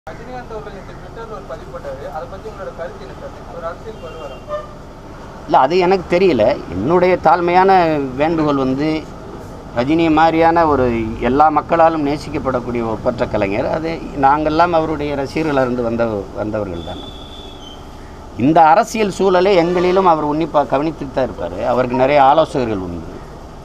ரஜினிகாந்த் அவர்கள் நேற்று ட்விட்டர்ல ஒரு பதிவு போட்டாரு அதை பத்தி உங்களோட கருத்து என்ன சார் ஒரு அரசியல் வருவாரா இல்லை அது எனக்கு தெரியல என்னுடைய தாழ்மையான வேண்டுகோள் வந்து ரஜினி மாதிரியான ஒரு எல்லா மக்களாலும் நேசிக்கப்படக்கூடிய ஒப்பற்ற கலைஞர் அது நாங்கள்லாம் அவருடைய ரசிகர்களாக இருந்து வந்த வந்தவர்கள் தான் இந்த அரசியல் சூழலை எங்களிலும் அவர் உன்னிப்பாக கவனித்துட்டு தான் இருப்பார் அவருக்கு நிறைய ஆலோசகர்கள் உண்டு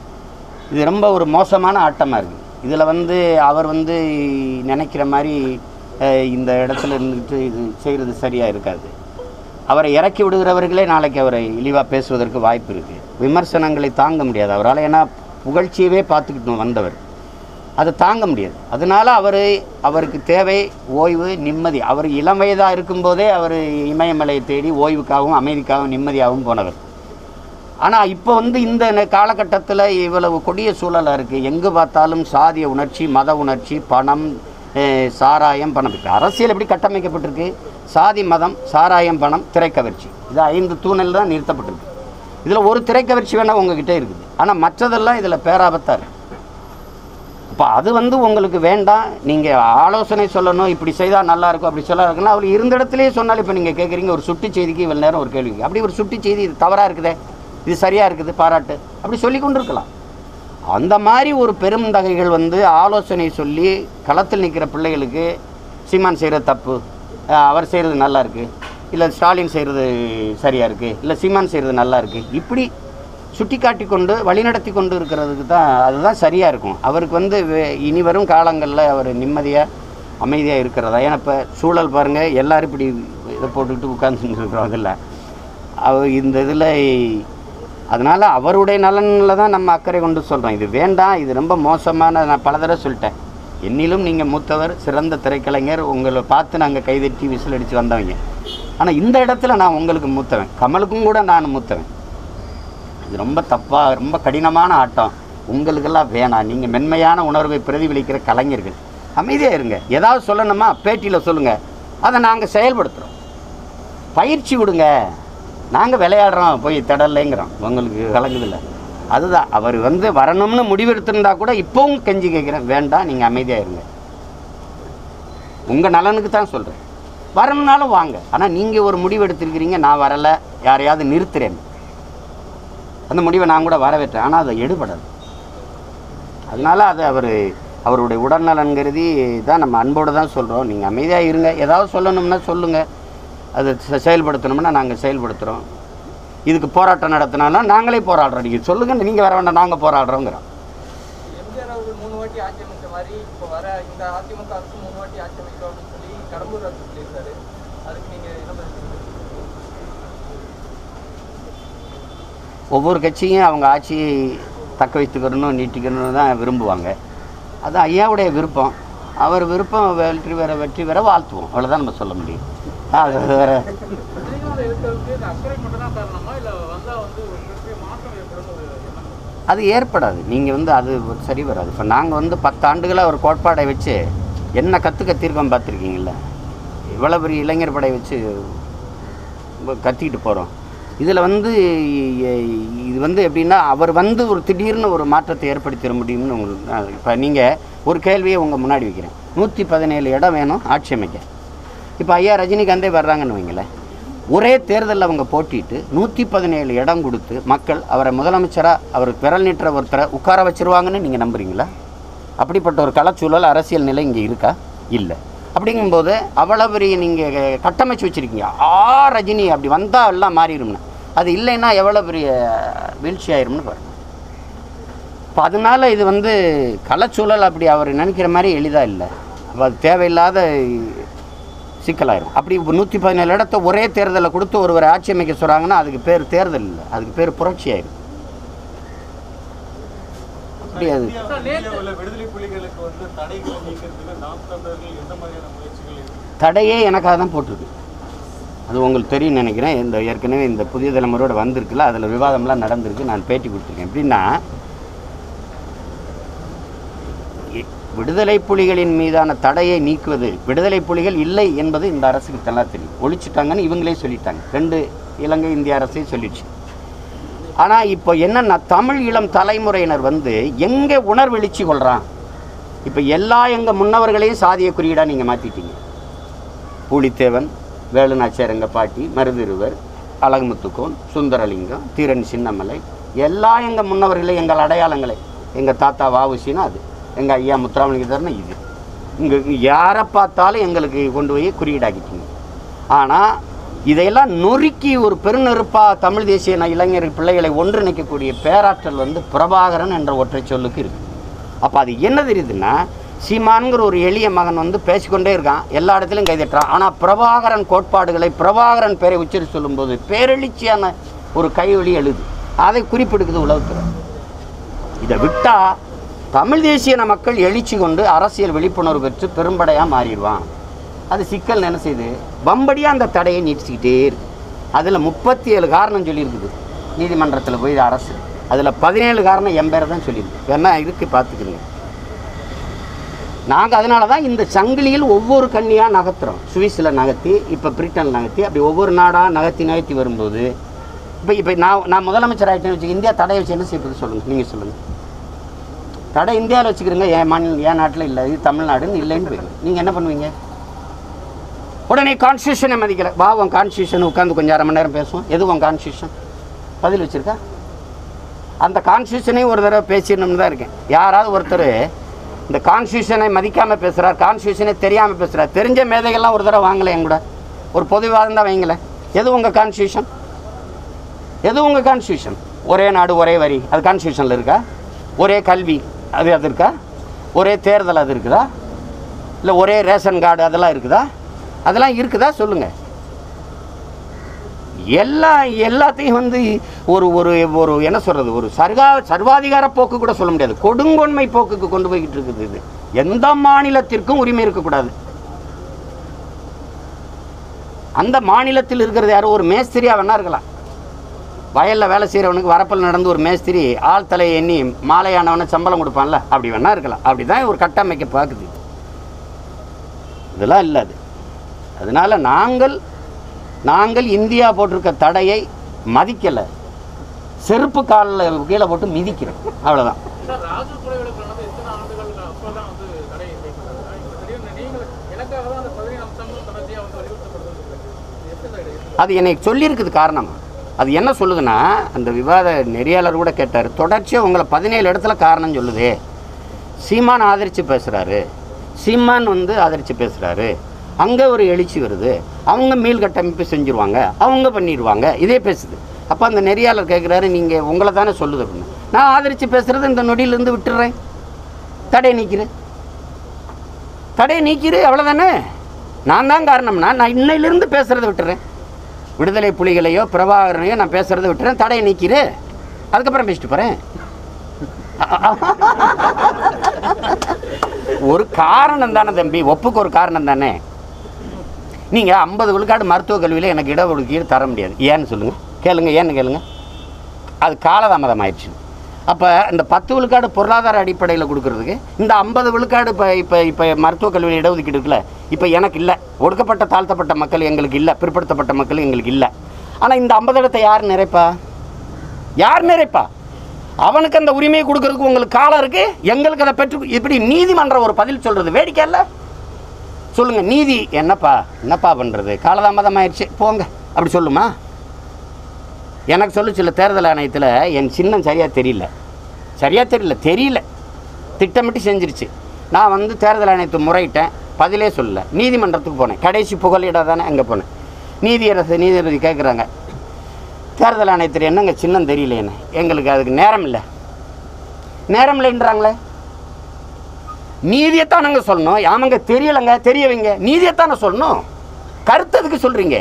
இது ரொம்ப ஒரு மோசமான ஆட்டமாக இருக்குது இதில் வந்து அவர் வந்து நினைக்கிற மாதிரி அஹ், இந்த இடத்துல இருந்துக்கிட்டு இது செய்கிறது சரியாக இருக்காது அவரை இறக்கி விடுகிறவர்களே நாளைக்கு அவரை இழிவாக பேசுவதற்கு வாய்ப்பு இருக்குது விமர்சனங்களை தாங்க முடியாது அவரால் ஏன்னா புகழ்ச்சியவே பார்த்துக்கிட்டு வந்தவர் அதை தாங்க முடியாது அதனால அவர் அவருக்கு தேவை ஓய்வு நிம்மதி அவர் இளம் வயதாக இருக்கும்போதே அவர் இமயமலையை தேடி ஓய்வுக்காகவும் அமைதிக்காகவும் நிம்மதியாகவும் போனவர் ஆனால் இப்போ வந்து இந்த நெ- காலகட்டத்தில் இவ்வளவு கொடிய சூழலாக இருக்குது எங்கே பார்த்தாலும் சாதிய உணர்ச்சி மத உணர்ச்சி பணம் அஹ், சாராயம் பணம் இப்போ அரசியல் எப்படி கட்டமைக்கப்பட்டிருக்கு சாதி மதம் சாராயம் பணம் திரைக்கவர்ச்சி இது ஐந்து தூணில் தான் நிறுத்தப்பட்டிருக்கு இதில் ஒரு திரைக்கவர்ச்சி வேணால் உங்ககிட்ட இருக்குது ஆனால் மற்றதெல்லாம் இதில் பேராபத்தாக இருக்குது இப்போ அது வந்து உங்களுக்கு வேண்டாம் நீங்கள் ஆலோசனை சொல்லணும் இப்படி செய்தால் நல்லா இருக்கும் அப்படி சொல்ல இருக்குன்னா அவர் இருந்த இடத்துலயே சொன்னாலும் இப்போ நீங்கள் கேட்குறீங்க ஒரு சுட்டி செய்திக்கு இவ்வளோ நேரம் ஒரு கேள்வி அப்படி ஒரு சுட்டி செய்தி இது தவறாக இருக்குதே இது சரியாக இருக்குது பாராட்டு அப்படி சொல்லி கொண்டு இருக்கலாம் அந்த மாதிரி ஒரு பெருந்தகைகள் வந்து ஆலோசனை சொல்லி களத்தில் நிற்கிற பிள்ளைகளுக்கு சீமான் செய்கிறது தப்பு அஹ் அவர் செய்கிறது நல்லா இருக்குது இல்லை ஸ்டாலின் செய்கிறது சரியாக இருக்குது இல்லை சீமான் செய்கிறது நல்லா இருக்குது இப்படி சுட்டி காட்டி கொண்டு வழிநடத்தி கொண்டு இருக்கிறதுக்கு தான் அதுதான் சரியாக இருக்கும் அவருக்கு வந்து வே- இனி வரும் காலங்களில் அவர் நிம்மதியாக அமைதியாக இருக்கிறதா ஏன்னா இப்போ சூழல் பாருங்கள் எல்லாரும் இப்படி இதை போட்டுக்கிட்டு உட்காந்துட்டு இருக்கிறோம் இல்லை அவர் இந்த இதில் அதனால் அவருடைய நலனில் தான் நம்ம அக்கறை கொண்டு சொல்கிறோம் இது வேண்டாம் இது ரொம்ப மோசமான நான் பல தடவை சொல்லிட்டேன் என்னிலும் நீங்கள் மூத்தவர் சிறந்த திரைக்கலைஞர் உங்களை பார்த்து நாங்கள் கைதட்டி விசில் அடித்து வந்தவங்க ஆனால் இந்த இடத்துல நான் உங்களுக்கு மூத்தவன் கமலுக்கும் கூட நான் மூத்தவன் இது ரொம்ப தப்பாக ரொம்ப கடினமான ஆட்டம் உங்களுக்கெல்லாம் வேணாம் நீங்கள் மென்மையான உணர்வை பிரதிபலிக்கிற கலைஞர்கள் அமைதியாக இருங்க ஏதாவது சொல்லணுமா பேட்டியில் சொல்லுங்கள் அதை நாங்கள் செயல்படுத்துகிறோம் பயிற்சி விடுங்க நாங்கள் விளையாடுறோம் போய் திடலைங்கிறோம் உங்களுக்கு கலங்குதில்ல அதுதான் அவர் வந்து வரணும்னு முடிவெடுத்திருந்தா கூட இப்போவும் கெஞ்சி கேட்குறேன் வேண்டாம் நீங்கள் அமைதியாக இருங்க உங்கள் நலனுக்கு தான் சொல்கிறேன் வரணும்னாலும் வாங்க ஆனால் நீங்கள் ஒரு முடிவு எடுத்திருக்கிறீங்க நான் வரலை யாரையாவது நிறுத்துறேன் அந்த முடிவை நான் கூட வரவேற்றேன் ஆனால் அதை எடுபடாது அதனால அது அவர் அவருடைய உடல்நலன் கருதி தான் நம்ம அன்போடு தான் சொல்கிறோம் நீங்கள் அமைதியாக இருங்க ஏதாவது சொல்லணும்னா சொல்லுங்கள் அதை செ- செயல்படுத்தணும்னா நாங்கள் செயல்படுத்துகிறோம் இதுக்கு போராட்டம் நடத்தினாலும் நாங்களே போராடுறோம் நீங்கள் சொல்லுங்கள் நீங்கள் வர வேண்டாம் நாங்கள் போராடுறோங்கிறோம் எம்ஜிஆர் அவர்கள் மூணு வாட்டி ஆட்சி அமைச்ச மாதிரி இப்போ வர இந்த அதிமுக அரசு மூணு வாட்டி ஆட்சி அமைக்கிறோம் அப்படின்னு சொல்லி கடம்பூர் அரசு சொல்லியிருக்காரு அதுக்கு நீங்க என்ன பதில் சொல்றீங்க? ஒவ்வொரு கட்சியும் அவங்க ஆட்சியை தக்க வைத்துக்கணும் நீட்டிக்கணும்னு தான் விரும்புவாங்க அது ஐயாவுடைய விருப்பம் அவர் விருப்பம் வெற்றி பெற வெற்றி பெற வாழ்த்துவோம் அவ்வளோதான் நம்ம சொல்ல முடியும் அது வேற ரஜினிகாந்த் இருக்கிறதுக்கு இந்த அக்கறை மட்டும் தான் காரணமா இல்ல வந்தா வந்து ஒரு மிகப்பெரிய மாற்றம் ஏற்படும் ஒரு எண்ணம் அது ஏற்படாது நீங்கள் வந்து அது சரி வராது இப்போ நாங்கள் வந்து பத்து ஆண்டுகளாக ஒரு கோட்பாடை வச்சு என்ன கற்று கத்திருக்கோம் பார்த்துருக்கீங்கள இவ்வளோ பெரிய இளைஞர் படை வச்சு கத்திக்கிட்டு போகிறோம் இதில் வந்து இ- இது வந்து எப்படின்னா அவர் வந்து ஒரு திடீர்னு ஒரு மாற்றத்தை ஏற்படுத்திட முடியும்னு உங்களுக்கு இப்போ நீங்கள் ஒரு கேள்வியை உங்கள் முன்னாடி வைக்கிறேன் நூற்றி பதினேழு இடம் வேணும் ஆட்சி அமைக்க இப்போ ஐயா ரஜினிகாந்தே வர்றாங்கன்னு வைங்களேன் ஒரே தேர்தலில் அவங்க போட்டிட்டு நூற்றி பதினேழு இடம் கொடுத்து மக்கள் அவரை முதலமைச்சராக அவர் விரல் நீட்டுற ஒருத்தரை உட்கார வச்சிருவாங்கன்னு நீங்கள் நம்புறீங்களா அப்படிப்பட்ட ஒரு களச்சூழல் அரசியல் நிலை இங்கே இருக்கா இல்லை அப்படிங்கும்போது அவ்வளோ பெரிய நீங்கள் கட்டமைச்சு வச்சுருக்கீங்க ஆ ரஜினி அப்படி வந்தால் எல்லாம் மாறிடும்னு அது இல்லைன்னா எவ்வளோ பெரிய வீழ்ச்சி ஆயிரும்னு பாருங்க இப்போ அதனால இது வந்து களச்சூழல் அப்படி அவர் நினைக்கிற மாதிரி எளிதாக இல்லை அப்போ அது தேவையில்லாத சிக்கலாயிரும் அப்படி நூற்றி பதினேழு இடத்த ஒரே தேர்தலில் கொடுத்து ஒருவரை ஆட்சி அமைக்க சொல்கிறாங்கன்னா அதுக்கு பேர் தேர்தல் இல்லை அதுக்கு பேர் புரட்சி ஆயிரும் அப்படி அது உள்ள விடுதலை புலிகளுக்கு வந்து தடைகளை நீக்கிறதுக்கு நாம் தமிழர்கள் எந்த மாதிரியான முயற்சிகள் இருக்கு தடையே எனக்காக தான் போட்டிருக்கு அது உங்களுக்கு தெரியும் நினைக்கிறேன் இந்த ஏற்கனவே இந்த புதிய தலைமுறையோட வந்திருக்குல்ல அதில் விவாதம்லாம் நடந்திருக்கு நான் பேட்டி கொடுத்துருக்கேன் எப்படின்னா இ- விடுதலை புலிகளின் மீதான தடையை நீக்குவது விடுதலை புலிகள் இல்லை என்பது இந்த அரசுக்கு நல்லா தெரியும் ஒழிச்சிட்டாங்கன்னு இவங்களே சொல்லிட்டாங்க ரெண்டு இலங்கை இந்திய அரசே சொல்லிடுச்சு ஆனால் இப்போ என்னன்னா தமிழ் இளம் தலைமுறையினர் வந்து எங்கே உணர்வெழுச்சி கொள்கிறான் இப்போ எல்லா எங்கள் முன்னவர்களையும் சாதிய குறியீடாக நீங்கள் மாற்றிட்டீங்க பூலித்தேவன் வேலுநாச்சியாரங்க பாட்டி மருதிருவர் அழகுமுத்துக்கோன் சுந்தரலிங்கம் தீரன் சின்னமலை எல்லா எங்கள் முன்னவர்களே எங்கள் அடையாளங்களை எங்கள் தாத்தா வாவுசின்னா அது எங்கள் ஐயா முத்துராமலிங்கத்தர்னா இது இங்கே யாரை பார்த்தாலும் எங்களுக்கு கொண்டு போய் குறியீடாக்கிட்டீங்க ஆனால் இதையெல்லாம் நொறுக்கி ஒரு பெருநெருப்பாக தமிழ் தேசிய ந- இளைஞர் பிள்ளைகளை ஒன்றிணைக்கக்கூடிய பேராற்றல் வந்து பிரபாகரன் என்ற ஒற்றை சொல்லுக்கு இருக்குது அப்போ அது என்ன தெரியுதுன்னா சீமான்கிற ஒரு எளிய மகன் வந்து பேசிக்கொண்டே இருக்கான் எல்லா இடத்துலையும் கைதட்டுறான் ஆனால் பிரபாகரன் கோட்பாடுகளை பிரபாகரன் பேரை உச்சரி சொல்லும்போது பேரெழுச்சியான ஒரு கைவழி எழுது அதை குறிப்பிடுக்குது உளவுத்துறை இதை விட்டா தமிழ் தேசியன மக்கள் எழுச்சி கொண்டு அரசியல் விழிப்புணர்வு பெற்று பெரும்படையாக மாறிடுவான் அது சிக்கல் என்ன செய்யுது வம்படியாக அந்த தடையை நீட்டிச்சுக்கிட்டே இருக்கு அதில் முப்பத்தி ஏழு காரணம் சொல்லியிருக்குது நீதிமன்றத்தில் போய் இது அரசு அதில் பதினேழு காரணம் என் பேரை தான் சொல்லியிருக்கு வேணா இருக்குது பார்த்துக்கிறீங்க நாங்கள் அதனால தான் இந்த சங்கிலியில் ஒவ்வொரு கண்ணியாக நகர்த்துறோம் சுவிஸில் நகர்த்தி இப்போ பிரிட்டன் நகர்த்தி அப்படி ஒவ்வொரு நாடாக நகர்த்தி நகர்த்தி வரும்போது இப்போ இப்போ நான் நான் முதலமைச்சர் ஆகிட்டேன்னு வச்சு இந்தியா தடையை வச்சு என்ன செய்யறது சொல்லுங்கள் நீங்கள் சொல்லுங்கள் தடை இந்தியாவில் வச்சுக்கிறீங்க என் மாநிலம் என் நாட்டில் இல்லை இது தமிழ்நாடுன்னு இல்லைன்னு போயிடும் நீங்கள் என்ன பண்ணுவீங்க உடனே கான்ஸ்டியூஷனை மதிக்கல வா உன் கான்ஸ்டியூஷன் உட்காந்து கொஞ்சம் அரை மணி நேரம் பேசுவோம் எது உன் கான்ஸ்டியூஷன் பதில் வச்சிருக்கா அந்த கான்ஸ்டியூஷனையும் ஒரு தடவை பேசிடணும்னு தான் இருக்கேன் யாராவது ஒருத்தர் இந்த கான்ஸ்டியூஷனை மதிக்காமல் பேசுகிறார் கான்ஸ்டியூஷனை தெரியாமல் பேசுகிறார் தெரிஞ்ச மேதைகள்லாம் ஒரு தடவை வாங்கலை என் கூட ஒரு பொதுவாதம் தான் வைங்களேன் எது உங்கள் கான்ஸ்டியூஷன் எது உங்கள் கான்ஸ்டியூஷன் ஒரே நாடு ஒரே வரி அது கான்ஸ்டியூஷனில் இருக்கா ஒரே கல்வி அது அது இருக்கா ஒரே தேர்தல் அது இருக்குதா இல்லை ஒரே ரேஷன் கார்டு அதெல்லாம் இருக்குதா அதெல்லாம் இருக்குதா சொல்லுங்கள் எல்லா எல்லாத்தையும் வந்து ஒரு ஒரு ஒரு என்ன சொல்கிறது ஒரு சர்வா சர்வாதிகார போக்கு கூட சொல்ல முடியாது கொடுங்கொன்மை போக்குக்கு கொண்டு போய்கிட்டு இருக்குது இது எந்த மாநிலத்திற்கும் உரிமை இருக்கக்கூடாது அந்த மாநிலத்தில் இருக்கிறது யாரோ ஒரு மேஸ்திரியா வேணா இருக்கலாம் வயலில் வேலை செய்கிறவனுக்கு வரப்பில் நடந்து ஒரு மேஸ்திரி ஆள் தலையை எண்ணி மாலையானவனை சம்பளம் கொடுப்பான்ல அப்படி வேணா இருக்கலாம் அப்படி தான் ஒரு கட்டமைக்க பார்க்குது இதெல்லாம் இல்லை அது அதனால் நாங்கள் நாங்கள் இந்தியா போட்டிருக்க தடையை மதிக்கலை செருப்பு காலில் கீழே போட்டு மிதிக்கிறோம் அவ்வளோதான் சார் ராஜு கொலை வழக்கு நடந்து எத்தனை ஆண்டுகளுக்கு அப்பதான் வந்து தடை நீக்கப்பட்டதா? இப்ப திடீர்னு நீங்கள் எனக்காக தான் அந்த பதினேழு அம்சங்களும் தொடர்ச்சியா வந்து வலியுறுத்தப்படுது இது எப்படி சார் இது? அது என்னை சொல்லியிருக்குது காரணம் அது என்ன சொல்லுதுன்னா அந்த விவாத நெறியாளர் கூட கேட்டார் தொடர்ச்சியாக உங்களை பதினேழு இடத்துல காரணம் சொல்லுதே சீமான் ஆதரித்து பேசுகிறாரு சீமான் வந்து ஆதரித்து பேசுகிறாரு அங்கே ஒரு எழுச்சி வருது அவங்க மீள் கட்டமைப்பு செஞ்சுருவாங்க அவங்க பண்ணிடுவாங்க இதே பேசுது அப்போ அந்த நெறியாளர் கேட்குறாரு நீங்கள் உங்களை தானே சொல்லுது அப்படின்னு நான் ஆதரித்து பேசுகிறது இந்த நொடியிலேருந்து விட்டுறேன் தடை நீக்கிறேன் தடையை நீக்கிரு அவ்வளோதானே நான் தான் காரணம்னா நான் இன்னையிலிருந்து பேசுகிறத விட்டுறேன் விடுதலை புலிகளையோ பிரபாகரனையோ நான் பேசுகிறத விட்டுறேன் தடையை நீக்கிரு அதுக்கப்புறம் பேசிட்டு போகிறேன் ஒரு காரணம் தானே தம்பி ஒப்புக்கு ஒரு காரணம் தானே நீங்கள் ஐம்பது விழுக்காடு மருத்துவக் கல்வியில் எனக்கு இடஒதுக்கீடு தர முடியாது ஏன்னு சொல்லுங்கள் கேளுங்க ஏன்னு கேளுங்க அது காலதாமதம் ஆயிடுச்சு அப்போ இந்த பத்து விழுக்காடு பொருளாதார அடிப்படையில் கொடுக்கறதுக்கு இந்த ஐம்பது விழுக்காடு இப்போ இப்போ இப்போ மருத்துவக் கல்வியில் இடஒதுக்கீடு இருக்குல்ல இப்போ எனக்கு இல்லை ஒடுக்கப்பட்ட தாழ்த்தப்பட்ட மக்கள் எங்களுக்கு இல்லை பிற்படுத்தப்பட்ட மக்கள் எங்களுக்கு இல்லை ஆனால் இந்த ஐம்பது இடத்தை யார் நிறைப்பா யார் நிறைப்பா அவனுக்கு அந்த உரிமையை கொடுக்கறதுக்கு உங்களுக்கு காலம் இருக்கு எங்களுக்கு அதை பெற்று இப்படி நீதிமன்றம் ஒரு பதில் சொல்றது வேடிக்கை இல்லை சொல்லுங்க நீதி என்னப்பா என்னப்பா பண்றது காலதாமதம் ஆயிடுச்சு போங்க அப்படி சொல்லுமா எனக்கு சொல்லுச்சுல தேர்தல் ஆணையத்தில் என் சின்னம் சரியாக தெரியல சரியாக தெரியல தெரியல திட்டமிட்டு செஞ்சிருச்சு நான் வந்து தேர்தல் ஆணையத்தை முறையிட்டேன் பதிலே சொல்லல நீதிமன்றத்துக்கு போனேன் கடைசி புகலிட தானே அங்கே போனேன் நீதியரசு நீதிபதி கேட்குறாங்க தேர்தல் ஆணையத்தில் என்னங்க சின்னம் தெரியல என்ன எங்களுக்கு அதுக்கு நேரம் இல்லை நேரம் இல்லைன்றாங்களே நீதியைத்தானங்க சொல்லணும் ஆமாங்க தெரியலைங்க தெரிய வைங்க நீதியைத்தானே சொல்லணும் கருத்து எதுக்கு சொல்கிறீங்க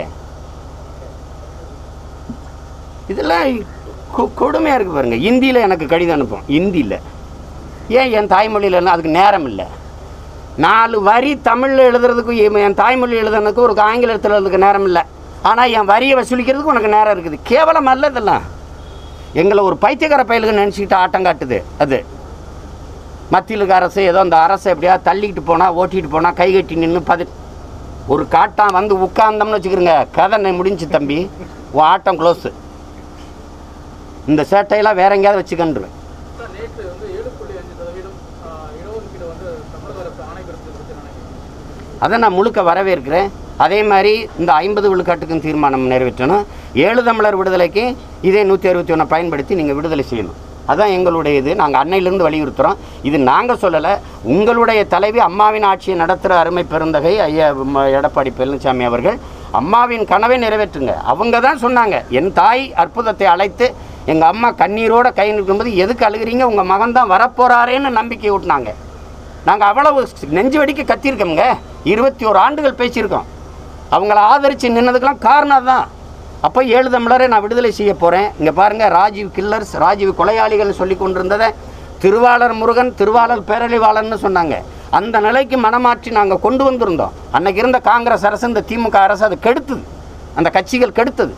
இதெல்லாம் கொ- கொடுமையாக இருக்குது பாருங்க இந்தியில் எனக்கு கடிதம் அனுப்பும் இந்தியில் ஏன் என் தாய்மொழியில் என்ன அதுக்கு நேரம் இல்லை நாலு வரி தமிழில் எழுதுறதுக்கு என் என் தாய்மொழி எழுதுறதுக்கு ஒரு ஆங்கிலத்தில் எழுதுறதுக்கு நேரம் இல்லை ஆனால் என் வரியை வசூலிக்கிறதுக்கு உனக்கு நேரம் இருக்குது கேவலம் அல்ல இதெல்லாம் எங்களை ஒரு பைத்தியக்கார பயலுக்கு நினச்சிக்கிட்டு ஆட்டம் காட்டுது அது மத்தியில் இருக்க அரசு ஏதோ அந்த அரசை எப்படியா தள்ளிக்கிட்டு போனால் ஓட்டிகிட்டு போனால் கை கட்டி நின்று பதி ஒரு காட்டான் வந்து உட்கார்ந்தோம்னு வச்சுக்கிறோங்க கதை நெ- முடிஞ்சு தம்பி உன் ஆட்டம் க்ளோஸு இந்த சேட்டையெல்லாம் வேற எங்கேயாவது வச்சுக்கன்றுவேன் சார் நேற்று வந்து ஏழு புள்ளி அஞ்சு சதவீதம் ஆஹ், இடஒதுக்கீடு வந்து தமிழக அரசு ஆணை பிறப்பித்து நினைக்கிறேன் அதை நான் முழுக்க வரவேற்கிறேன் அதே மாதிரி இந்த ஐம்பது விழுக்காட்டுக்கும் தீர்மானம் நிறைவேற்றணும் ஏழு தமிழர் விடுதலைக்கு இதே நூற்றி அறுபத்தி ஒன்றை பயன்படுத்தி நீங்கள் விடுதலை செய்யணும் அதான் எங்களுடைய இது நாங்கள் அன்னையிலேருந்து வலியுறுத்துகிறோம் இது நாங்கள் சொல்லலை உங்களுடைய தலைவி அம்மாவின் ஆட்சியை நடத்துகிற அருமை பெருந்தகை ஐயா ம- எடப்பாடி பழனிசாமி அவர்கள் அம்மாவின் கனவை நிறைவேற்றுங்க அவங்க தான் சொன்னாங்க என் தாய் அற்புதத்தை அழைத்து எங்கள் அம்மா கண்ணீரோட கை நிற்கும்போது எதுக்கு அழுகிறீங்க உங்கள் மகன் தான் வரப்போகிறாரேன்னு நம்பிக்கை ஊட்டினாங்க நாங்கள் அவ்வளவு நெஞ்சு வெடிக்க கத்தியிருக்கோங்க இருபத்தி ஓரு ஆண்டுகள் பேசியிருக்கோம் அவங்கள ஆதரித்து நின்னதுக்கெல்லாம் காரணம் தான் அப்போ ஏழு தமிழரை நான் விடுதலை செய்ய போகிறேன் இங்கே பாருங்கள் ராஜீவ் கில்லர்ஸ் ராஜீவ் கொலையாளிகள் சொல்லி கொண்டிருந்ததை திருவாளர் முருகன் திருவாளர் பேரழிவாளர்னு சொன்னாங்க அந்த நிலைக்கு மனமாற்றி நாங்கள் கொண்டு வந்திருந்தோம் அன்னைக்கு இருந்த காங்கிரஸ் அரசு இந்த திமுக அரசு அது கெடுத்தது அந்த கட்சிகள் கெடுத்தது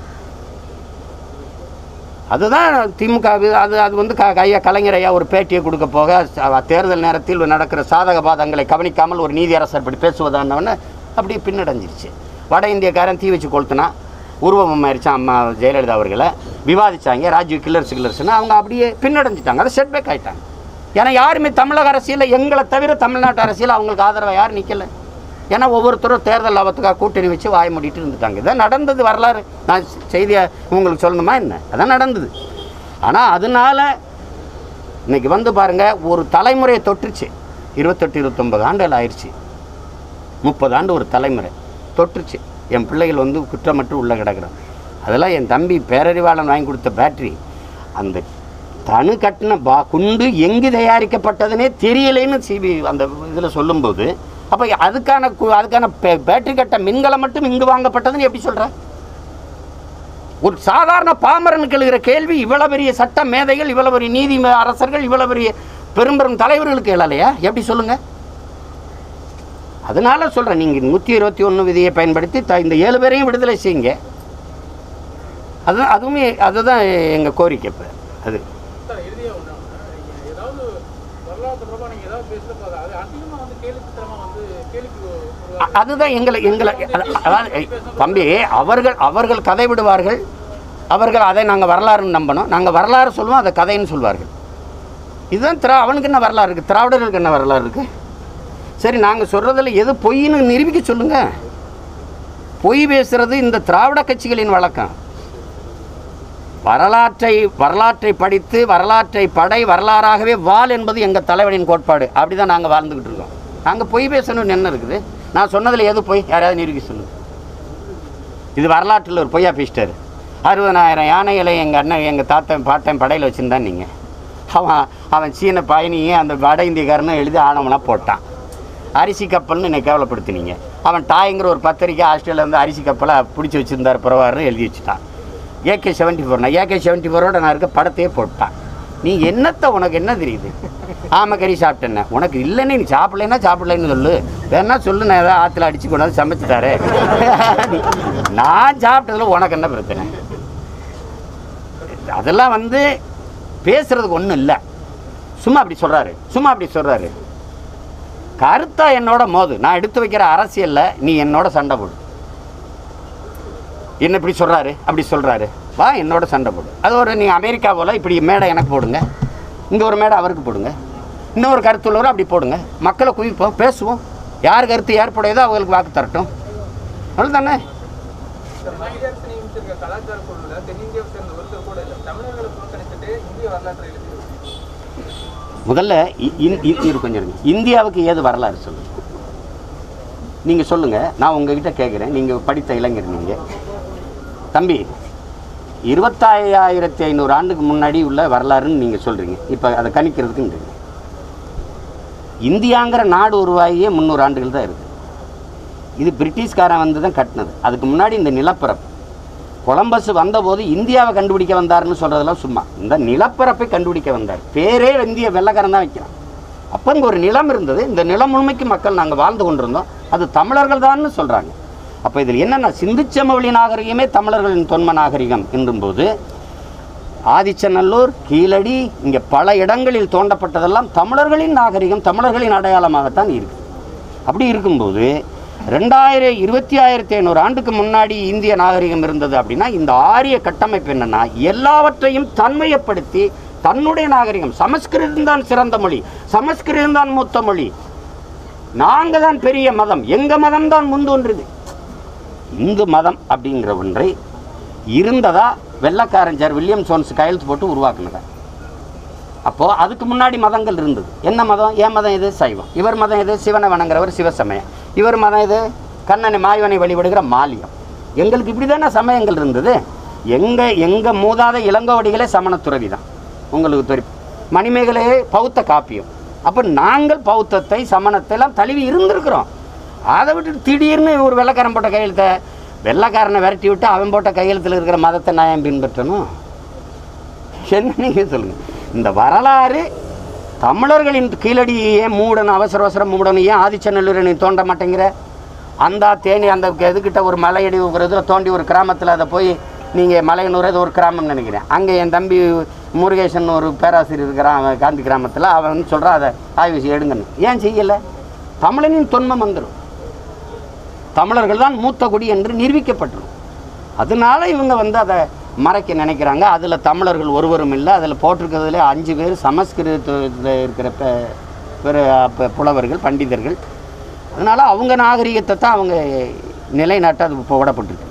அதுதான் திமுக வு- அது அது வந்து க ஐயா கலைஞர் ஐயா ஒரு பேட்டியை கொடுக்க போக ச- தேர்தல் நேரத்தில் நடக்கிற சாதக பாதங்களை கவனிக்காமல் ஒரு நீதியரசர் இப்படி பேசுவதானவன அப்படியே பின்னடைஞ்சிருச்சு வட இந்தியக்காரன் தீ வச்சு கொளுத்துனா உருவம் ஆயிடுச்சான் அம்மா ஜெயலலிதா அவர்களை விவாதிச்சாங்க ராஜீவ் கில்லர்ஸ் கில்லர்ஸ்னு அவங்க அப்படியே பின்னடைஞ்சிட்டாங்க அதை செட்பேக் ஆயிட்டாங்க ஏன்னா யாருமே தமிழக அரசியலில் எங்களை தவிர தமிழ்நாட்டு அரசியல் அவங்களுக்கு ஆதரவாக யாரும் நிற்கல ஏன்னா ஒவ்வொருத்தரும் தேர்தல் லாபத்துக்காக கூட்டணி வச்சு வாய மூடிட்டு இருந்துட்டாங்க இதான் நடந்தது வரலாறு நான் செய்தியை உங்களுக்கு சொல்லணுமா என்ன அதான் நடந்தது ஆனால் அதனால இன்னைக்கு வந்து பாருங்க ஒரு தலைமுறையை தொட்டுருச்சு இருபத்தெட்டு இருபத்தொம்பது ஆண்டுகள் ஆயிடுச்சு முப்பது ஆண்டு ஒரு தலைமுறை தொட்டுருச்சு என் பிள்ளைகள் வந்து குற்றமற்று உள்ளே கிடக்குறோம் அதெல்லாம் என் தம்பி பேரறிவாளன் வாங்கி கொடுத்த பேட்டரி அந்த தனு கட்டின பா குண்டு எங்கு தயாரிக்கப்பட்டதுனே தெரியலைன்னு சிபி அந்த இதில் சொல்லும்போது அப்போ அதுக்கான கு- அதுக்கான பே- பேட்டரி கட்ட மின்கலை மட்டும் இங்கு வாங்கப்பட்டதுன்னு எப்படி சொல்கிற ஒரு சாதாரண பாமரனுக்கு எழுகிற கேள்வி இவ்வளவு பெரிய சட்ட மேதைகள் இவ்வளவு பெரிய நீதி ம- அரசர்கள் இவ்வளவு பெரிய பெரும் பெரும் தலைவர்களுக்கு எழலையா எப்படி சொல்லுங்க அதனால சொல்றேன் நீங்க நூற்றி இருபத்தி ஒன்று விதியை பயன்படுத்தி த- இந்த ஏழு பேரையும் விடுதலை செய்யுங்க அது அதுவுமே அதுதான் எங்க கோரிக்கை இப்போ அது சார் இறுதியா ஒண்ணு நீங்க ஏதாவது வரலாற்று தொடர்பா நீங்க ஏதாவது பேசுறப்ப அது- அது அதிகமா வந்து கேலி சித்திரமா வந்து கேலிக்கு ஒரு அ- அதுதான் எங்களை எங்களை அத- அதாவது ஏய், தம்பி அவர்கள் அவர்கள் கதை விடுவார்கள் அவர்கள் அதை நாங்கள் வரலாறுன்னு நம்பணும் நாங்கள் வரலாறு சொல்லுவோம் அதை கதைன்னு சொல்வார்கள் இதுதான் திரா அவனுக்கு என்ன வரலாறு இருக்குது திராவிடர்களுக்கு என்ன வரலாறு இருக்குது சரி நாங்கள் சொல்கிறதுல எது பொய்ன்னு நிரூபிக்க சொல்லுங்கள் பொய் பேசுறது இந்த திராவிட கட்சிகளின் வழக்கம் வரலாற்றை வரலாற்றை படித்து வரலாற்றை படை வரலாறாகவே வாழ் என்பது எங்கள் தலைவனின் கோட்பாடு அப்படி தான் நாங்கள் வாழ்ந்துக்கிட்டு இருக்கோம் நாங்கள் பொய் பேசணும்னு என்ன இருக்குது நான் சொன்னதில் எது பொய் யாராவது நிரூபிக்க சொல்லுங்க இது வரலாற்றில் ஒரு பொய்யா பேசிட்டாரு அறுபதனாயிரம் யானைகளை எங்கள் அண்ணன் எங்கள் தாத்தன் பாட்டன் படையில் வச்சுருந்தான் நீங்கள் அவன் அவன் சீன பயணியே அந்த வட இந்தியக்காரனும் எழுதி ஆணவனாக போட்டான் அரிசி கப்பல்னு என்னை கேவலப்படுத்தினீங்க அவன் டாய்ங்கிற ஒரு பத்திரிக்கை ஆஸ்திரேலியா இருந்து அரிசி கப்பலை பிடிச்சி வச்சுருந்தார் பிரவாருன்னு எழுதி வச்சுட்டான் ஏகே செவன்ட்டி ஃபோர் நான் ஏகே செவன்ட்டி ஃபோரோட நான் இருக்க படத்தையே போட்டான் நீ என்னத்தை உனக்கு என்ன தெரியுது ஆமக்கறி சாப்பிட்டேன்ன உனக்கு இல்லைன்னு நீ சாப்பிடலைன்னா சாப்பிடலைன்னு சொல்லு வேணா சொல்லு நான் ஏதாவது ஆற்றுல அடிச்சு கொண்டாந்து சமைச்சு தரேன் நான் சாப்பிட்டதுல உனக்கு என்ன பிரச்சனை அதெல்லாம் வந்து பேசுறதுக்கு ஒன்றும் இல்லை சும்மா அப்படி சொல்கிறாரு சும்மா அப்படி சொல்கிறாரு கருத்தா என்னோட மோது நான் எடுத்து வைக்கிற அரசியல்ல நீ என்னோட சண்டை போடு என்ன இப்படி சொல்கிறாரு அப்படி சொல்கிறாரு வா என்னோட சண்டை போடு அது ஒரு நீ அமெரிக்கா போல் இப்படி மேடை எனக்கு போடுங்க இங்கே ஒரு மேடை அவருக்கு போடுங்க இன்னொரு கருத்துள்ளவரும் அப்படி போடுங்க மக்களை குவிப்போம் பேசுவோம் யார் கருத்து ஏற்புடையதோ அவங்களுக்கு வாக்கு தரட்டும் அவ்வளோதானே இந்த மத்திய அரசு நியமிச்சிருக்க கலாச்சார குழுல தென்னிந்தியாவை சேர்ந்த ஒருத்தர் கூட இல்லை தமிழர்களை புறக்கணிச்சுட்டு இந்திய வரலாற்றை எழுதி முதல்ல இ- இந்- இ- இரு கொஞ்சம் இருங்க. இந்தியாவுக்கு ஏது வரலாறு சொல்லுங்க நீங்கள் சொல்லுங்கள் நான் உங்ககிட்ட கேட்குறேன் நீங்கள் படித்த இளைஞர் நீங்கள் தம்பி இருபத்தாயிரத்தி ஐநூறு ஆண்டுக்கு முன்னாடி உள்ள வரலாறுன்னு நீங்கள் சொல்கிறீங்க இப்போ அதை கணிக்கிறதுக்கு இந்தியாங்கிற நாடு உருவாகியே முந்நூறு ஆண்டுகள் தான் இருக்குது இது பிரிட்டிஷ்காரன் வந்து தான் கட்டினது அதுக்கு முன்னாடி இந்த நிலப்பரப்பு கொலம்பஸ் வந்தபோது இந்தியாவை கண்டுபிடிக்க வந்தாருன்னு சொல்கிறதெல்லாம் சும்மா இந்த நிலப்பரப்பை கண்டுபிடிக்க வந்தார் பேரே இந்திய வெள்ளக்காரன் தான் வைக்கிறான் அப்போ இங்கே ஒரு நிலம் இருந்தது இந்த நிலம் முழுமைக்கு மக்கள் நாங்கள் வாழ்ந்து கொண்டிருந்தோம் அது தமிழர்கள் தான்னு சொல்கிறாங்க அப்போ இதில் என்னென்ன சிந்துச்சமவெளி நாகரிகமே தமிழர்களின் தொன்ம நாகரிகம் என்னும்போது ஆதிச்சநல்லூர் கீழடி இங்கே பல இடங்களில் தோண்டப்பட்டதெல்லாம் தமிழர்களின் நாகரிகம் தமிழர்களின் அடையாளமாகத்தான் இருக்குது அப்படி இருக்கும்போது ரெண்டாயிரம் இருபத்தி ஆயிரத்தி ஐநூறு ஆண்டுக்கு முன்னாடி இந்திய நாகரிகம் இருந்தது அப்படின்னா இந்த ஆரிய கட்டமைப்பு என்னன்னா எல்லாவற்றையும் தன்மையப்படுத்தி தன்னுடைய நாகரிகம் சமஸ்கிருதம் தான் சிறந்த மொழி சமஸ்கிருதம் தான் மூத்த மொழி நாங்கள் தான் பெரிய மதம் எங்கள் மதம் தான் முந்தோன்றுது இந்து மதம் அப்படிங்கிற ஒன்றை இருந்ததா வெள்ளக்காரன் சார் வில்லியம் சோன்ஸ் கையெழுத்து போட்டு உருவாக்குனதா அப்போது அதுக்கு முன்னாடி மதங்கள் இருந்தது என்ன மதம் என் மதம் இது சைவம் இவர் மதம் இது சிவனை வணங்குறவர் சிவசமயம் இவர் மதம் இது கண்ணனை மாயவனை வழிபடுகிற மாலியம் எங்களுக்கு இப்படி தானே சமயங்கள் இருந்தது எங்கள் எங்கள் மூதாத இளங்கோவடிகளே சமண துறவி தான் உங்களுக்கு தெரியும் மணிமேகலே பௌத்த காப்பியம் அப்போ நாங்கள் பௌத்தத்தை சமணத்தை எல்லாம் தழுவி இருந்திருக்கிறோம் அதை விட்டுட்டு திடீர்னு ஒரு வெள்ளைக்காரன் போட்ட கையெழுத்தை வெள்ளைக்காரனை விரட்டி விட்டு அவன் போட்ட கையெழுத்தில் இருக்கிற மதத்தை நான் ஏன் பின்பற்றணும் என்ன நீங்கள் சொல்லுங்கள் இந்த வரலாறு தமிழர்களின் கீழடியை ஏன் மூடணும் அவசர அவசரம் மூடணும் ஏன் ஆதிச்சநல்லூரை நீ தோண்ட மாட்டேங்கிற அந்த தேனி அந்த இதுக்கிட்ட ஒரு மலையடி ஒரு இதில் தோண்டி ஒரு கிராமத்தில் அதை போய் நீங்கள் மலையனூர் அது ஒரு கிராமம்னு நினைக்கிறேன் அங்கே என் தம்பி முருகேசன் ஒரு பேராசிரியர் இருக்கிறான் அவன் காந்தி கிராமத்தில் அவன் வந்து சொல்கிறான் அதை ஆய்வு செய்ய எடுங்கன்னு ஏன் செய்யலை தமிழனின் தொன்மம் வந்துடும் தமிழர்கள் தான் மூத்த குடி என்று நிரூபிக்கப்பட்டுரும் அதனால இவங்க வந்து அதை மறைக்க நினைக்கிறாங்க அதில் தமிழர்கள் ஒருவரும் இல்லை அதில் போட்டிருக்கிறதுல அஞ்சு பேர் சமஸ்கிருதத்தில் இருக்கிற ப- பிற ப- புலவர்கள் பண்டிதர்கள் அதனால் அவங்க நாகரிகத்தை தான் அவங்க நிலைநாட்ட அது போடப்பட்டிருக்கு